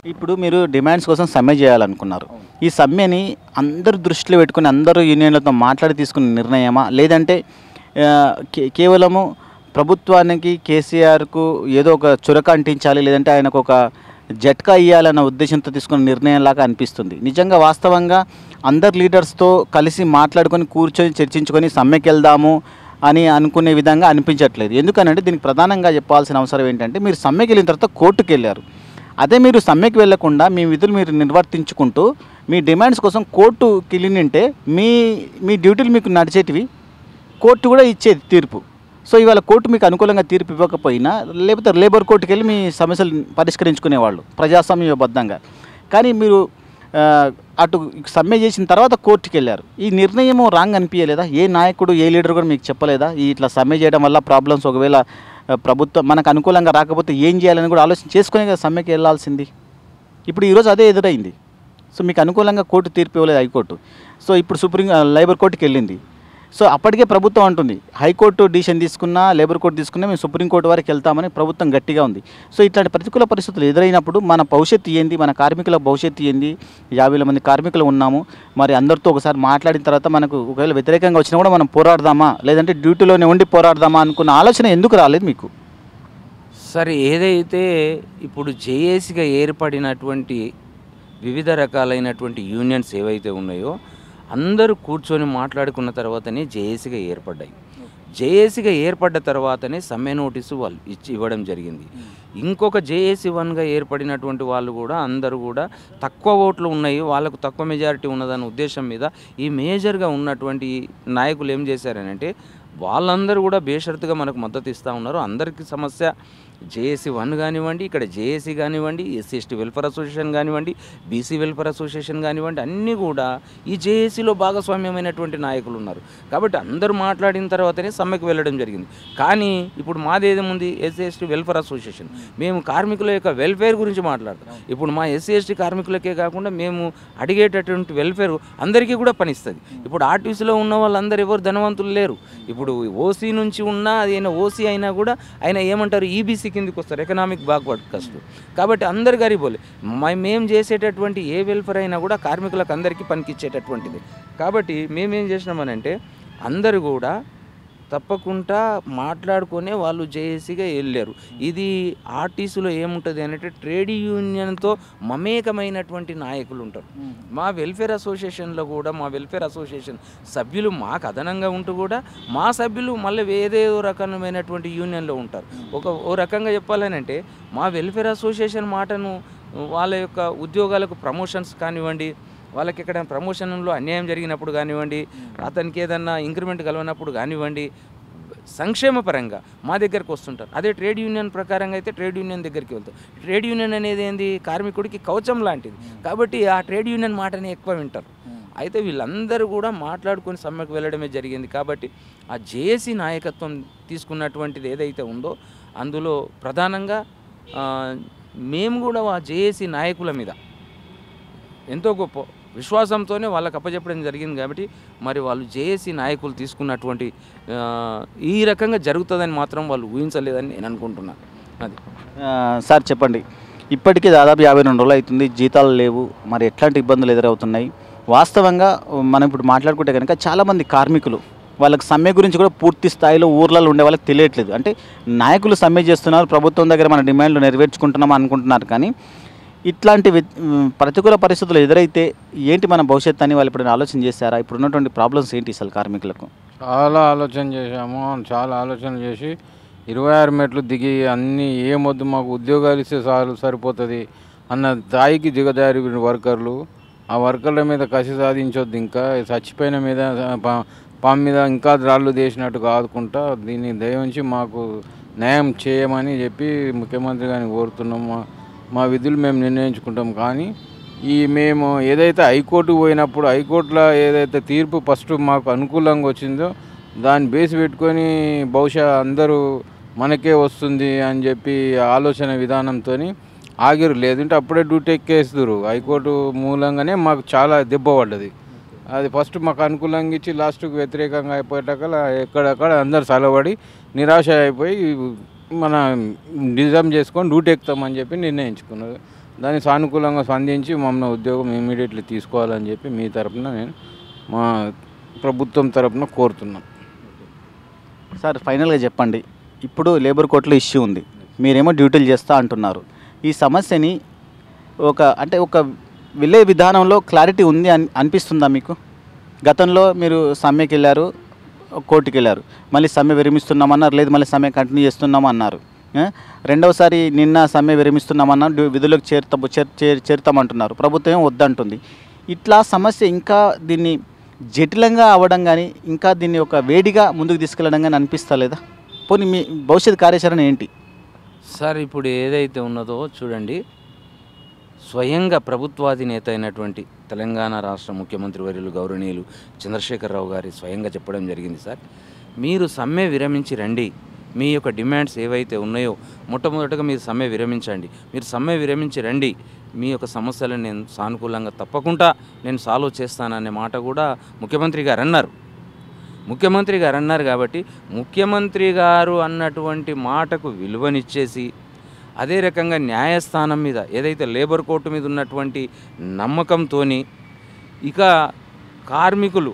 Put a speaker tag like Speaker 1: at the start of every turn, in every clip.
Speaker 1: ఇప్పుడు మీరు డిమాండ్స్ కోసం సమ్మె చేయాలనుకున్నారు ఈ సమ్మెని అందరు దృష్టిలో పెట్టుకుని అందరూ యూనియన్లతో మాట్లాడి తీసుకున్న నిర్ణయమా లేదంటే ఆ, కే- కేవలము ప్రభుత్వానికి కేసీఆర్కు ఏదో ఒక చురక అంటించాలి లేదంటే ఆయనకు ఒక జట్కా ఇవ్వాలన్న ఉద్దేశంతో తీసుకున్న నిర్ణయం లాగా అనిపిస్తుంది నిజంగా వాస్తవంగా అందరు లీడర్స్తో కలిసి మాట్లాడుకొని కూర్చొని చర్చించుకొని సమ్మెకి వెళ్దాము అని అనుకునే విధంగా అనిపించట్లేదు ఎందుకనంటే దీనికి ప్రధానంగా చెప్పాల్సిన అవసరం ఏంటంటే మీరు సమ్మెకి వెళ్ళిన తర్వాత కోర్టుకు వెళ్ళారు అదే మీరు సమ్మెకి వెళ్లకుండా మీ విధులు మీరు నిర్వర్తించుకుంటూ మీ డిమాండ్స్ కోసం కోర్టుకి వెళ్ళింటే మీ మీ డ్యూటీలు మీకు నడిచేటివి కోర్టు కూడా ఇచ్చేది తీర్పు సో ఇవాళ కోర్టు మీకు అనుకూలంగా తీర్పు ఇవ్వకపోయినా లేకపోతే లేబర్ కోర్టుకి వెళ్ళి మీ సమస్యలు పరిష్కరించుకునేవాళ్ళు ప్రజాస్వామ్యబద్ధంగా కానీ మీరు ఆ, అటు సమ్మె చేసిన తర్వాత కోర్టుకి వెళ్ళారు ఈ నిర్ణయం రాంగ్ అనిపించలేదా ఏ నాయకుడు ఏ లీడర్ కూడా మీకు చెప్పలేదా ఈ ఇట్లా సమ్మె చేయడం వల్ల ప్రాబ్లమ్స్ ఒకవేళ ఆ, ప్రభుత్వం మనకు అనుకూలంగా రాకపోతే ఏం చేయాలని కూడా ఆలోచన చేసుకునే కదా సమ్మెకి వెళ్ళాల్సింది ఇప్పుడు ఈరోజు అదే ఎదురైంది సో మీకు అనుకూలంగా కోర్టు తీర్పు ఇవ్వలేదు హైకోర్టు సో ఇప్పుడు సుప్రీం ఆ, లేబర్ కోర్టుకి వెళ్ళింది సో అప్పటికే ప్రభుత్వం అంటుంది హైకోర్టు డిసిషన్ తీసుకున్నా లేబర్ కోర్టు తీసుకున్నా మేము సుప్రీంకోర్టు వరకు వెళ్తామని ప్రభుత్వం గట్టిగా ఉంది సో ఇట్లాంటి ప్రతికూల పరిస్థితులు ఎదురైనప్పుడు మన భవిష్యత్తు ఏంది మన కార్మికుల భవిష్యత్తు ఏంది యాభై వేల మంది కార్మికులు ఉన్నాము మరి అందరితో ఒకసారి మాట్లాడిన తర్వాత మనకు ఒకవేళ వ్యతిరేకంగా వచ్చినా కూడా మనం పోరాడదామా లేదంటే డ్యూటీలోనే ఉండి పోరాడదామా అనుకున్న ఆలోచన ఎందుకు రాలేదు మీకు
Speaker 2: సరే ఏదైతే ఇప్పుడు జేఏసీగా ఏర్పడినటువంటి వివిధ రకాలైనటువంటి యూనియన్స్ ఏవైతే ఉన్నాయో అందరూ కూర్చొని మాట్లాడుకున్న తర్వాతనే జేఏసీగా ఏర్పడ్డాయి జేఏసీగా ఏర్పడ్డ తర్వాతనే సమ్మె నోటీసు వాళ్ళు ఇచ్చి ఇవ్వడం జరిగింది ఇంకొక జేఏసీ వన్గా ఏర్పడినటువంటి వాళ్ళు కూడా అందరూ కూడా తక్కువ ఓట్లు ఉన్నాయి వాళ్ళకు తక్కువ మెజారిటీ ఉన్నదన్న ఉద్దేశం మీద ఈ మేజర్గా ఉన్నటువంటి నాయకులు ఏం చేశారనంటే వాళ్ళందరూ కూడా బేషరతుగా మనకు మద్దతు ఇస్తూ ఉన్నారు అందరికీ సమస్య జేఏసీ వన్ కానివ్వండి ఇక్కడ జేఏసీ కానివ్వండి ఎస్సీ ఎస్టీ వెల్ఫేర్ అసోసియేషన్ కానివ్వండి బీసీ వెల్ఫేర్ అసోసియేషన్ కానివ్వండి అన్నీ కూడా ఈ జేఏసీలో భాగస్వామ్యమైనటువంటి నాయకులు ఉన్నారు కాబట్టి అందరూ మాట్లాడిన తర్వాతనే సమ్మెకు వెళ్ళడం జరిగింది కానీ ఇప్పుడు మాదేదేముంది ఎస్సీ ఎస్టీ వెల్ఫేర్ అసోసియేషన్ మేము కార్మికుల యొక్క వెల్ఫేర్ గురించి మాట్లాడతాం ఇప్పుడు మా ఎస్సీ ఎస్టీ కార్మికులకే కాకుండా మేము అడిగేటటువంటి వెల్ఫేర్ అందరికీ కూడా పనిస్తుంది ఇప్పుడు ఆర్టీసీలో ఉన్న వాళ్ళందరూ ఎవరు ధనవంతులు లేరు ఇప్పుడు ఓసీ నుంచి ఉన్నా అది అయినా ఓసీ అయినా కూడా ఆయన ఏమంటారు ఈబీసీ కిందకి వస్తారు ఎకనామిక్ బ్యాక్వర్డ్ కస్ట్ కాబట్టి అందరు గరీబోలే మేము చేసేటటువంటి ఏ వెల్ఫేర్ అయినా కూడా కార్మికులకు అందరికీ పనికిచ్చేటటువంటిది కాబట్టి మేమేం చేసినామనంటే అందరూ కూడా తప్పకుండా మాట్లాడుకునే వాళ్ళు జేఏసీగా వెళ్ళారు ఇది ఆర్టీసీలో ఏముంటుంది అంటే ట్రేడ్ యూనియన్తో మమేకమైనటువంటి నాయకులు ఉంటారు మా వెల్ఫేర్ అసోసియేషన్లో కూడా మా వెల్ఫేర్ అసోసియేషన్ సభ్యులు మాకు అదనంగా ఉంటూ కూడా మా సభ్యులు మళ్ళీ ఏదేదో రకమైనటువంటి యూనియన్లో ఉంటారు ఒక ఓ రకంగా చెప్పాలనంటే మా వెల్ఫేర్ అసోసియేషన్ మాటను వాళ్ళ యొక్క ఉద్యోగాలకు ప్రమోషన్స్ కానివ్వండి వాళ్ళకి ఎక్కడ ప్రమోషన్లో అన్యాయం జరిగినప్పుడు కానివ్వండి అతనికి ఏదన్నా ఇంక్రిమెంట్ కలవనప్పుడు కానివ్వండి సంక్షేమ పరంగా మా దగ్గరకు వస్తుంటారు అదే ట్రేడ్ యూనియన్ ప్రకారంగా అయితే ట్రేడ్ యూనియన్ దగ్గరికి వెళ్తాం ట్రేడ్ యూనియన్ అనేది ఏంది కార్మికుడికి కవచం లాంటిది కాబట్టి ఆ ట్రేడ్ యూనియన్ మాటని ఎక్కువ వింటారు అయితే వీళ్ళందరూ కూడా మాట్లాడుకొని సమ్మెకు వెళ్ళడమే జరిగింది కాబట్టి ఆ జేఏసీ నాయకత్వం తీసుకున్నటువంటిది ఏదైతే ఉందో అందులో ప్రధానంగా ఆ, మేము కూడా ఆ జేఏసీ నాయకుల మీద ఎంతో గొప్ప విశ్వాసంతోనే వాళ్ళకి అప్పచెప్పడం జరిగింది కాబట్టి మరి వాళ్ళు జేఏసీ నాయకులు తీసుకున్నటువంటి ఆ, ఈ రకంగా జరుగుతుందని మాత్రం వాళ్ళు ఊహించలేదని నేను అనుకుంటున్నాను అది
Speaker 1: ఆ, సార్ చెప్పండి ఇప్పటికీ దాదాపు యాభై రెండు రోజులు అవుతుంది జీతాలు లేవు మరి ఎట్లాంటి ఇబ్బందులు ఎదురవుతున్నాయి వాస్తవంగా మనం ఇప్పుడు మాట్లాడుకుంటే కనుక చాలామంది కార్మికులు వాళ్ళకి సమ్మె గురించి కూడా పూర్తి స్థాయిలో ఊర్లలో ఉండే వాళ్ళకి తెలియట్లేదు అంటే నాయకులు సమ్మె చేస్తున్నారు ప్రభుత్వం దగ్గర మన డిమాండ్లు నెరవేర్చుకుంటున్నాం అనుకుంటున్నారు కానీ ఇట్లాంటి వి- ఉమ్, ప్రతికూల పరిస్థితులు ఎదురైతే ఏంటి మన భవిష్యత్తు అని వాళ్ళు ఇప్పుడు ఆలోచన చేశారా ఇప్పుడు ఉన్నటువంటి ప్రాబ్లమ్స్ ఏంటి అసలు కార్మికులకు
Speaker 3: చాలా ఆలోచన చేశాము చాలా ఆలోచన చేసి ఇరవై ఆరు మెట్లు దిగి అన్ని ఏమొద్దు మాకు ఉద్యోగాలు ఇస్తే చాలు సరిపోతుంది అన్న స్థాయికి దిగజారి వర్కర్లు ఆ వర్కర్ల మీద కసి సాధించొద్దు ఇంకా చచ్చిపోయిన మీద పా- పాము మీద ఇంకా రాళ్ళు తీసినట్టు కాదుకుంటా దీన్ని దయవుంచి మాకు న్యాయం చేయమని చెప్పి ముఖ్యమంత్రి గారిని కోరుతున్నాం మా మా విధులు మేము నిర్ణయించుకుంటాం కానీ ఈ మేము ఏదైతే హైకోర్టుకు పోయినప్పుడు హైకోర్టులో ఏదైతే తీర్పు ఫస్ట్ మాకు అనుకూలంగా వచ్చిందో దాన్ని బేసి పెట్టుకొని బహుశా అందరూ మనకే వస్తుంది అని చెప్పి ఆలోచన విధానంతో ఆగిరు లేదంటే అప్పుడే డ్యూటీ ఎక్కేస్తురు హైకోర్టు మూలంగానే మాకు చాలా దెబ్బ పడ్డది అది ఫస్ట్ మాకు అనుకూలంగా ఇచ్చి లాస్ట్కి వ్యతిరేకంగా అయిపోయాక ఎక్కడక్కడ అందరు సలబడి నిరాశ అయిపోయి మన నిజం చేసుకొని డ్యూటీ ఎక్కుతామని చెప్పి నిర్ణయించుకున్నారు దాన్ని సానుకూలంగా స్పందించి మమ్మల్ని ఉద్యోగం ఇమీడియట్లీ తీసుకోవాలని చెప్పి మీ తరపున నేను మా ప్రభుత్వం తరపున కోరుతున్నాం
Speaker 1: సార్ ఫైనల్గా చెప్పండి ఇప్పుడు లేబర్ కోర్టులో ఇష్యూ ఉంది మీరేమో డ్యూటీలు చేస్తా అంటున్నారు ఈ సమస్యని ఒక అంటే ఒక వెళ్ళే విధానంలో క్లారిటీ ఉంది అని అనిపిస్తుందా మీకు గతంలో మీరు సమ్మెకి వెళ్ళారు కోర్టుకి వెళ్ళారు మళ్ళీ సమ్మె విరమిస్తున్నామన్నారు లేదు మళ్ళీ సమ్మె కంటిన్యూ చేస్తున్నామన్నారు ఆ? రెండవసారి నిన్న సమ్మె విరమిస్తున్నామన్నారు డ్యూ- విధులకు చేరుతాం చేర్ చేర్- చేరుతామంటున్నారు ప్రభుత్వం ఏం వద్దంటుంది ఇట్లా సమస్య ఇంకా దీన్ని జటిలంగా అవ్వడం కానీ ఇంకా దీన్ని ఒక వేడిగా ముందుకు తీసుకెళ్ళడం కానీ అనిపిస్తలేదా పోనీ మీ భవిష్యత్ కార్యాచరణ ఏంటి
Speaker 2: సార్ ఇప్పుడు ఏదైతే ఉన్నదో చూడండి స్వయంగా ప్రభుత్వాధినేత అయినటువంటి తెలంగాణ రాష్ట్ర ముఖ్యమంత్రి వర్యులు గౌరవనీయులు చంద్రశేఖరరావు గారి స్వయంగా చెప్పడం జరిగింది సార్ మీరు సమ్మె విరమించి రండి మీ యొక్క డిమాండ్స్ ఏవైతే ఉన్నాయో మొట్టమొదటగా మీరు సమ్మె విరమించండి మీరు సమ్మె విరమించి రండి మీ యొక్క సమస్యలను నేను సానుకూలంగా తప్పకుండా నేను సాల్వ్ చేస్తాననే మాట కూడా ముఖ్యమంత్రి గారు అన్నారు ముఖ్యమంత్రి గారు అన్నారు కాబట్టి ముఖ్యమంత్రి గారు అన్నటువంటి మాటకు విలువనిచ్చేసి అదే రకంగా న్యాయస్థానం మీద ఏదైతే లేబర్ కోర్టు మీద ఉన్నటువంటి నమ్మకంతో ఇక కార్మికులు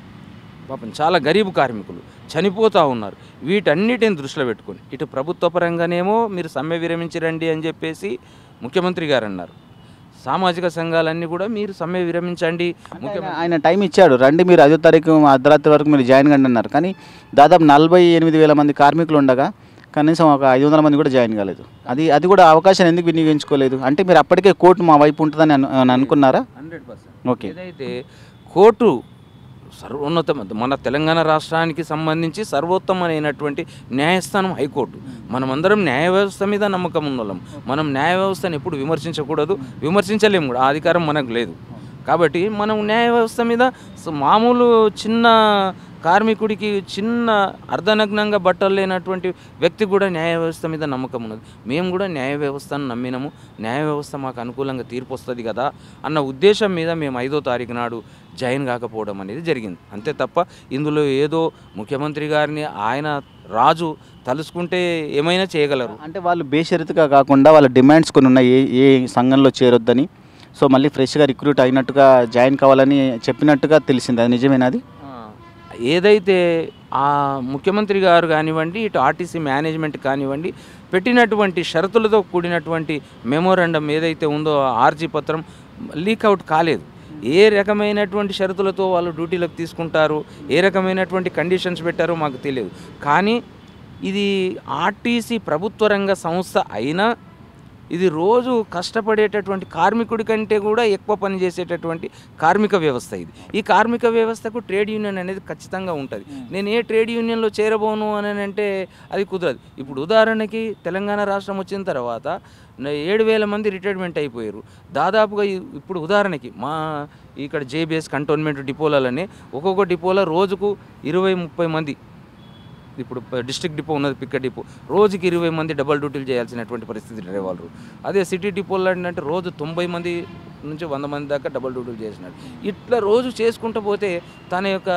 Speaker 2: పాపం చాలా గరీబ్ కార్మికులు చనిపోతూ ఉన్నారు వీటన్నిటిని దృష్టిలో పెట్టుకొని ఇటు ప్రభుత్వ పరంగానేమో మీరు సమ్మె విరమించి రండి అని చెప్పేసి ముఖ్యమంత్రి గారు అన్నారు సామాజిక సంఘాలన్నీ కూడా మీరు సమ్మె విరమించండి ముఖ్యమంత్రి
Speaker 1: ఆయన టైం ఇచ్చాడు రండి మీరు ఐదో తారీఖు అర్ధరాత్రి వరకు మీరు జాయిన్ కండి అన్నారు కానీ దాదాపు నలభై ఎనిమిది వేల మంది కార్మికులు ఉండగా కనీసం ఒక ఐదు వందల మంది కూడా జాయిన్ కాలేదు అది అది కూడా అవకాశాన్ని ఎందుకు వినియోగించుకోలేదు అంటే మీరు అప్పటికే కోర్టు మా వైపు ఉంటుందని అను- అని అనుకున్నారా
Speaker 2: హండ్రెడ్ పర్సెంట్
Speaker 1: ఓకే
Speaker 2: ఏదైతే కోర్టు సర్వోన్నత మన తెలంగాణ రాష్ట్రానికి సంబంధించి సర్వోత్తమైనటువంటి న్యాయస్థానం హైకోర్టు మనమందరం న్యాయ వ్యవస్థ మీద నమ్మకం ఉన్నోళ్ళం మనం న్యాయ వ్యవస్థను ఎప్పుడు విమర్శించకూడదు విమర్శించలేము కూడా ఆ అధికారం మనకు లేదు కాబట్టి మనం న్యాయ వ్యవస్థ మీద స- మామూలు చిన్న కార్మికుడికి చిన్న అర్ధనగ్నంగా బట్టలు లేనటువంటి వ్యక్తి కూడా న్యాయ వ్యవస్థ మీద నమ్మకం ఉన్నది మేము కూడా న్యాయ వ్యవస్థను నమ్మినాము న్యాయ వ్యవస్థ మాకు అనుకూలంగా తీర్పు వస్తుంది కదా అన్న ఉద్దేశం మీద మేము ఐదో తారీఖు నాడు జాయిన్ కాకపోవడం అనేది జరిగింది అంతే తప్ప ఇందులో ఏదో ముఖ్యమంత్రి గారిని ఆయన రాజు తలుసుకుంటే ఏమైనా చేయగలరు
Speaker 1: అంటే వాళ్ళు బేషరతుగా కాకుండా వాళ్ళ డిమాండ్స్ కొన్ని ఉన్నాయి ఏ ఏ సంఘంలో చేరొద్దని సో మళ్ళీ ఫ్రెష్గా రిక్రూట్ అయినట్టుగా జాయిన్ కావాలని చెప్పినట్టుగా తెలిసింది అది నిజమేనాది
Speaker 2: ఆ, ఏదైతే ఆ ముఖ్యమంత్రి గారు కానివ్వండి ఇటు ఆర్టీసీ మేనేజ్మెంట్ కానివ్వండి పెట్టినటువంటి షరతులతో కూడినటువంటి మెమోరాండం ఏదైతే ఉందో ఆ ఆర్జీ పత్రం లీక్ అవుట్ కాలేదు ఏ రకమైనటువంటి షరతులతో వాళ్ళు డ్యూటీలకు తీసుకుంటారు ఏ రకమైనటువంటి కండిషన్స్ పెట్టారో మాకు తెలియదు కానీ ఇది ఆర్టీసీ ప్రభుత్వ రంగ సంస్థ అయినా ఇది రోజు కష్టపడేటటువంటి కార్మికుడి కంటే కూడా ఎక్కువ పని చేసేటటువంటి కార్మిక వ్యవస్థ ఇది ఈ కార్మిక వ్యవస్థకు ట్రేడ్ యూనియన్ అనేది ఖచ్చితంగా ఉంటుంది నేను ఏ ట్రేడ్ యూనియన్లో చేరబోను అని అంటే అది కుదరదు ఇప్పుడు ఉదాహరణకి తెలంగాణ రాష్ట్రం వచ్చిన తర్వాత న- ఏడు వేల మంది రిటైర్మెంట్ అయిపోయారు దాదాపుగా ఇ- ఇప్పుడు ఉదాహరణకి మా ఇక్కడ జేబీఎస్ కంటోన్మెంట్ డిపోలలోనే ఒక్కొక్క డిపోలో రోజుకు ఇరవై ముప్పై మంది ఇప్పుడు ప- డిస్ట్రిక్ట్ డిపో ఉన్నది పిక్క డిపో రోజుకి ఇరవై మంది డబల్ డ్యూటీలు చేయాల్సినటువంటి పరిస్థితి డ్రైవర్లు అదే సిటీ డిపోలో ఏంటంటే రోజు తొంభై మంది నుంచి వంద మంది దాకా డబల్ డ్యూటీలు చేసినాడు ఇట్లా రోజు చేసుకుంటూ పోతే తన యొక్క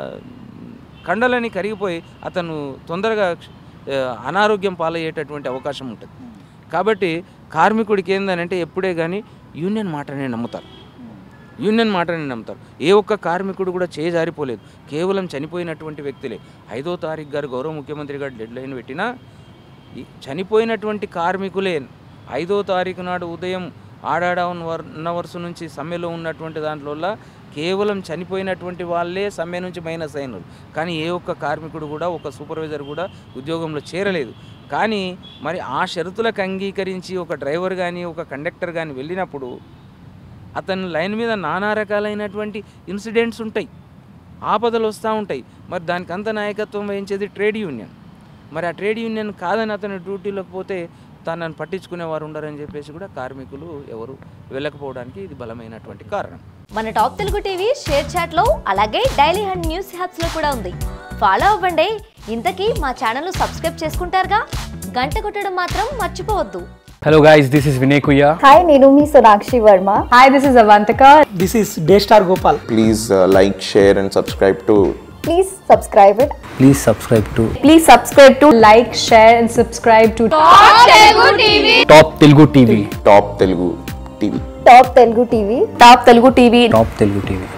Speaker 2: కండలని కరిగిపోయి అతను తొందరగా ఆ, అనారోగ్యం పాలయ్యేటటువంటి అవకాశం ఉంటుంది కాబట్టి కార్మికుడికి ఏందనంటే ఎప్పుడే కానీ యూనియన్ మాటనే నమ్ముతారు యూనియన్ మాటని నమ్ముతారు ఏ ఒక్క కార్మికుడు కూడా చేజారిపోలేదు కేవలం చనిపోయినటువంటి వ్యక్తులే ఐదో తారీఖు గారు గౌరవ ముఖ్యమంత్రి గారు డెడ్ లైన్ పెట్టినా ఈ చనిపోయినటువంటి కార్మికులే ఐదో తారీఖు నాడు ఉదయం ఆడాడ ఉన్న వరుస నుంచి సమ్మెలో ఉన్నటువంటి దాంట్లో కేవలం చనిపోయినటువంటి వాళ్ళే సమ్మె నుంచి మైనస్ అయినారు కానీ ఏ ఒక్క కార్మికుడు కూడా ఒక సూపర్వైజర్ కూడా ఉద్యోగంలో చేరలేదు కానీ మరి ఆ షరతులకు అంగీకరించి ఒక డ్రైవర్ కానీ ఒక కండక్టర్ కానీ వెళ్ళినప్పుడు అతని లైన్ మీద నానా రకాలైనటువంటి ఇన్సిడెంట్స్ ఉంటాయి ఆపదలు వస్తూ ఉంటాయి మరి దానికి అంత నాయకత్వం వహించేది ట్రేడ్ యూనియన్ మరి ఆ ట్రేడ్ యూనియన్ కాదని అతను డ్యూటీలోకి పోతే తనను పట్టించుకునేవారు ఉండరని చెప్పేసి కూడా కార్మికులు ఎవరు వెళ్ళకపోవడానికి ఇది బలమైనటువంటి కారణం
Speaker 4: మన top Telugu TV ShareChat లో అలాగే డైలీ హండ్ న్యూస్ హ్యాప్స్ లో కూడా ఉంది ఫాలో అవ్వండి ఇంతకీ మా ఛానల్ సబ్స్క్రైబ్ చేసుకుంటారుగా గంట కొట్టడం మాత్రం మర్చిపోవద్దు
Speaker 5: Hello guys, this is Vinay Kuya.
Speaker 6: Hi నేను మీ Sonakshi Varma
Speaker 7: Hi, this is Avantika.
Speaker 8: This is Daystar Gopal.
Speaker 9: please uh, like, share, and subscribe to
Speaker 6: please subscribe it
Speaker 5: Please subscribe to
Speaker 7: Please subscribe to like, share, and subscribe to
Speaker 5: Top Telugu TV.
Speaker 9: Top Telugu TV.
Speaker 6: Top Telugu TV.
Speaker 7: Top Telugu TV.
Speaker 5: Top Telugu TV.